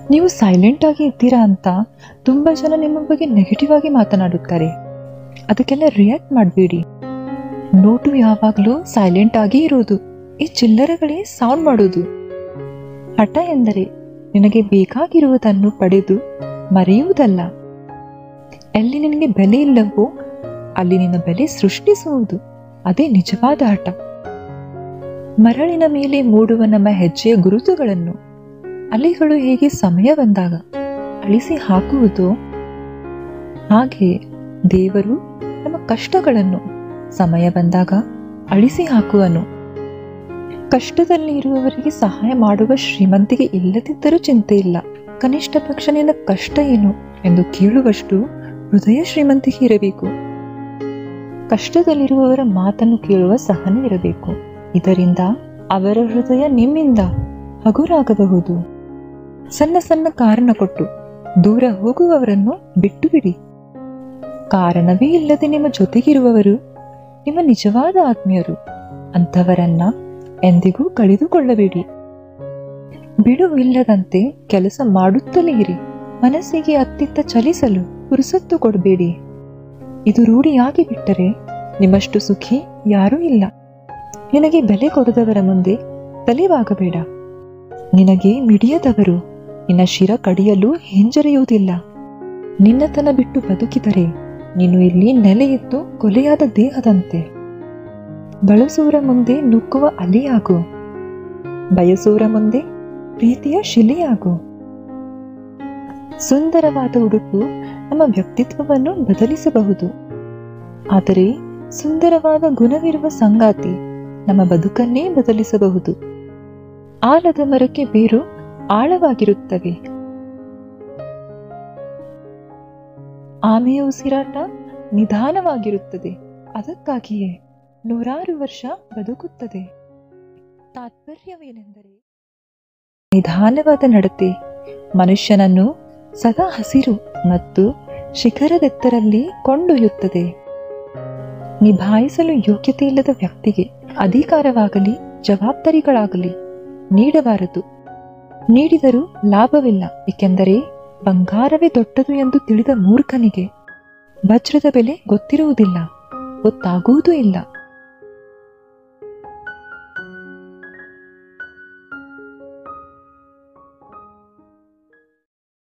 ನೀವು ಸೈಲೆಂಟ್ ಆಗಿ ಇದ್ದೀರಾ ಅಂತ ತುಂಬ ಜನ ನಿಮ್ಮ ಬಗ್ಗೆ ನೆಗೆಟಿವ್ ಆಗಿ ಮಾತನಾಡುತ್ತಾರೆ ಅದಕ್ಕೆಲ್ಲ ರಿಯಾಕ್ಟ್ ಮಾಡಬೇಡಿ ನೋಟು ಯಾವಾಗಲೂ ಸೈಲೆಂಟ್ ಆಗಿ ಇರೋದು ಈ ಚಿಲ್ಲರೆಗಳೇ ಸೌಂಡ್ ಮಾಡೋದು ಹಠ ಎಂದರೆ ನಿನಗೆ ಬೇಕಾಗಿರುವುದನ್ನು ಪಡೆದು ಮರೆಯುವುದಲ್ಲ ಎಲ್ಲಿ ನಿನಗೆ ಬೆಲೆ ಇಲ್ಲವೋ ಅಲ್ಲಿ ನಿನ್ನ ಬೆಲೆ ಸೃಷ್ಟಿಸುವುದು ಅದೇ ನಿಜವಾದ ಹಠ ಮರಳಿನ ಮೇಲೆ ಮೂಡುವ ನಮ್ಮ ಹೆಜ್ಜೆಯ ಗುರುತುಗಳನ್ನು ಅಲೆಗಳು ಹೇಗೆ ಸಮಯ ಬಂದಾಗ ಅಳಿಸಿ ಹಾಕುವುದೋ ಹಾಗೆ ದೇವರು ನಮ್ಮ ಕಷ್ಟಗಳನ್ನು ಸಮಯ ಬಂದಾಗ ಅಳಿಸಿ ಹಾಕುವನು ಕಷ್ಟದಲ್ಲಿ ಇರುವವರಿಗೆ ಸಹಾಯ ಮಾಡುವ ಶ್ರೀಮಂತಿಗೆ ಇಲ್ಲದಿದ್ದರೂ ಚಿಂತೆ ಇಲ್ಲ ಕನಿಷ್ಠ ಪಕ್ಷ ನಿನ್ನ ಕಷ್ಟ ಏನು ಎಂದು ಕೇಳುವಷ್ಟು ಹೃದಯ ಶ್ರೀಮಂತಿಗೆ ಇರಬೇಕು ಕಷ್ಟದಲ್ಲಿರುವವರ ಮಾತನ್ನು ಕೇಳುವ ಸಹನೆ ಇರಬೇಕು ಇದರಿಂದ ಅವರ ಹೃದಯ ನಿಮ್ಮಿಂದ ಹಗುರಾಗಬಹುದು ಸಣ್ಣ ಸಣ್ಣ ಕಾರಣ ಕೊಟ್ಟು ದೂರ ಹೋಗುವವರನ್ನು ಬಿಟ್ಟು ಬಿಡಿ ಕಾರಣವೇ ಇಲ್ಲದೆ ನಿಮ್ಮ ಜೊತೆಗಿರುವವರು ನಿಮ್ಮ ನಿಜವಾದ ಆತ್ಮೀಯರು ಅಂಥವರನ್ನ ಎಂದಿಗೂ ಕಳೆದುಕೊಳ್ಳಬೇಡಿ ಬಿಡುವಿಲ್ಲದಂತೆ ಕೆಲಸ ಮಾಡುತ್ತಲೇ ಇರಿ ಮನಸ್ಸಿಗೆ ಅತ್ತಿತ್ತ ಚಲಿಸಲು ಪುರುಸತ್ತು ಕೊಡಬೇಡಿ ಇದು ರೂಢಿಯಾಗಿ ಬಿಟ್ಟರೆ ನಿಮ್ಮಷ್ಟು ಸುಖಿ ಯಾರೂ ಇಲ್ಲ ನಿನಗೆ ಬೆಲೆ ಕೊಡದವರ ಮುಂದೆ ತಲೆವಾಗಬೇಡ ನಿನಗೆ ಮಿಡಿಯದವರು ನಿನ್ನ ಶಿರ ಕಡಿಯಲು ಹಿಂಜರಿಯುವುದಿಲ್ಲ ನಿನ್ನತನ ಬಿಟ್ಟು ಬದುಕಿದರೆ ನೀನು ಇಲ್ಲಿ ನೆಲೆಯಿದ್ದು ಕೊಲೆಯಾದ ದೇಹದಂತೆ ಬಳಸುವರ ಮುಂದೆ ನುಗ್ಗುವ ಅಲೆಯಾಗು ಬಯಸುವರ ಮುಂದೆ ಪ್ರೀತಿಯ ಶಿಲೆಯಾಗು ಸುಂದರವಾದ ಉಡುಪು ನಮ್ಮ ವ್ಯಕ್ತಿತ್ವವನ್ನು ಬದಲಿಸಬಹುದು ಆದರೆ ಸುಂದರವಾದ ಗುಣವಿರುವ ಸಂಗಾತಿ ನಮ್ಮ ಬದುಕನ್ನೇ ಬದಲಿಸಬಹುದು ಆಲದ ಮರಕ್ಕೆ ಬೇರು ಆಳವಾಗಿರುತ್ತವೆ ಆಮೆಯ ಉಸಿರಾಟ ನಿಧಾನವಾಗಿರುತ್ತದೆ ಅದಕ್ಕಾಗಿಯೇ ನೂರಾರು ವರ್ಷ ಬದುಕುತ್ತದೆ ತಾತ್ಪರ್ಯವೇನೆಂದರೆ ನಿಧಾನವಾದ ನಡತೆ ಮನುಷ್ಯನನ್ನು ಸದಾ ಹಸಿರು ಮತ್ತು ಶಿಖರದೆತ್ತರಲ್ಲಿ ಕೊಂಡೊಯ್ಯುತ್ತದೆ ನಿಭಾಯಿಸಲು ಯೋಗ್ಯತೆ ಇಲ್ಲದ ವ್ಯಕ್ತಿಗೆ ಅಧಿಕಾರವಾಗಲಿ ಜವಾಬ್ದಾರಿಗಳಾಗಲಿ ನೀಡಬಾರದು ನೀಡಿದರೂ ಲಾಭವಿಲ್ಲ ಏಕೆಂದರೆ ಬಂಗಾರವೇ ದೊಡ್ಡದು ಎಂದು ತಿಳಿದ ಮೂರ್ಖನಿಗೆ ವಜ್ರದ ಬೆಲೆ ಗೊತ್ತಿರುವುದಿಲ್ಲ ಗೊತ್ತಾಗುವುದೂ ಇಲ್ಲ